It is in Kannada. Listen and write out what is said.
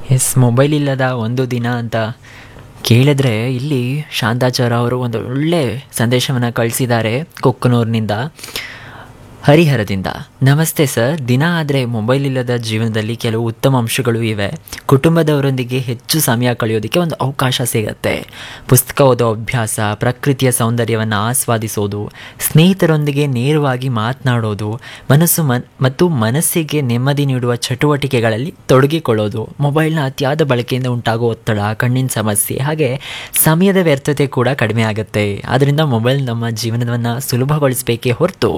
ಎಸ್ ಮೊಬೈಲ್ ಇಲ್ಲದ ಒಂದು ದಿನ ಅಂತ ಕೇಳಿದ್ರೆ ಇಲ್ಲಿ ಶಾಂತಾಚಾರ ಅವರು ಒಂದು ಒಳ್ಳೆ ಸಂದೇಶವನ್ನು ಕಳಿಸಿದ್ದಾರೆ ಕೊಕ್ಕನೂರಿನಿಂದ ಹರಿಹರದಿಂದ ನಮಸ್ತೆ ಸರ್ ದಿನ ಆದರೆ ಮೊಬೈಲ್ ಇಲ್ಲದ ಜೀವನದಲ್ಲಿ ಕೆಲವು ಉತ್ತಮ ಅಂಶಗಳು ಇವೆ ಕುಟುಂಬದವರೊಂದಿಗೆ ಹೆಚ್ಚು ಸಮಯ ಕಳೆಯೋದಕ್ಕೆ ಒಂದು ಅವಕಾಶ ಸಿಗತ್ತೆ ಪುಸ್ತಕ ಓದೋ ಅಭ್ಯಾಸ ಪ್ರಕೃತಿಯ ಸೌಂದರ್ಯವನ್ನು ಆಸ್ವಾದಿಸೋದು ಸ್ನೇಹಿತರೊಂದಿಗೆ ನೇರವಾಗಿ ಮಾತನಾಡೋದು ಮನಸ್ಸು ಮನ್ ಮತ್ತು ಮನಸ್ಸಿಗೆ ನೆಮ್ಮದಿ ನೀಡುವ ಚಟುವಟಿಕೆಗಳಲ್ಲಿ ತೊಡಗಿಕೊಳ್ಳೋದು ಮೊಬೈಲ್ನ ಅತಿಯಾದ ಬಳಕೆಯಿಂದ ಉಂಟಾಗುವ ಒತ್ತಡ ಕಣ್ಣಿನ ಸಮಸ್ಯೆ ಹಾಗೆ ಸಮಯದ ವ್ಯರ್ಥತೆ ಕೂಡ ಕಡಿಮೆ ಆಗುತ್ತೆ ಆದ್ದರಿಂದ ಮೊಬೈಲ್ ನಮ್ಮ ಜೀವನವನ್ನು ಸುಲಭಗೊಳಿಸಬೇಕೇ ಹೊರತು